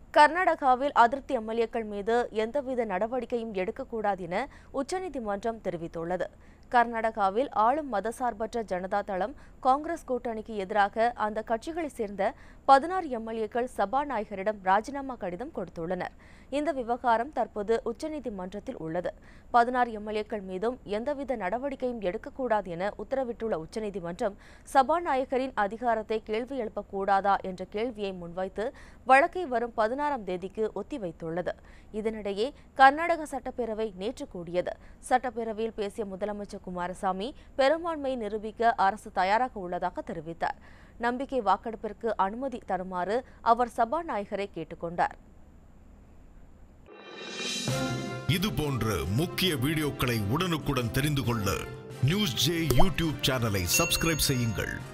கர்நாடகாவில் அதிருப்தி எம்எல்ஏக்கள் மீது எந்தவித நடவடிக்கையும் எடுக்கக்கூடாது என உச்சநீதிமன்றம் தெரிவித்துள்ளது கர்நாடகாவில் ஆளும் மதசார்பற்ற ஜனதா தளம் காங்கிரஸ் கூட்டணிக்கு எதிராக அந்த கட்சிகளைச் சேர்ந்த பதினாறு எம்எல்ஏக்கள் சபாநாயகரிடம் ராஜினாமா கடிதம் கொடுத்துள்ளனர் இந்த விவகாரம் தற்போது உச்சநீதிமன்றத்தில் உள்ளது பதினாறு எம்எல்ஏக்கள் மீதும் எந்தவித நடவடிக்கையும் எடுக்கக்கூடாது என உத்தரவிட்டுள்ள உச்சநீதிமன்றம் சபாநாயகரின் அதிகாரத்தை கேள்வி எழுப்பக்கூடாதா என்ற கேள்வியை முன்வைத்து வழக்கை வரும் பதினாறாம் தேதிக்கு ஒத்திவைத்துள்ளது இதனிடையே கர்நாடக சட்டப்பேரவை நேற்று கூடியது சட்டப்பேரவையில் பேசிய முதலமைச்சர் குமாரசாமி பெரும்பான்மையை நிரூபிக்க அரசு தயாராக உள்ளதாக தெரிவித்தார் நம்பிக்கை வாக்கெடுப்பிற்கு அனுமதி தருமாறு அவர் சபாநாயகரை கேட்டுக்கொண்டார் இது போன்ற முக்கிய வீடியோக்களை உடனுக்குடன் தெரிந்து கொள்ள நியூஸ் ஜே யூடியூப் சேனலை சப்ஸ்கிரைப் செய்யுங்கள்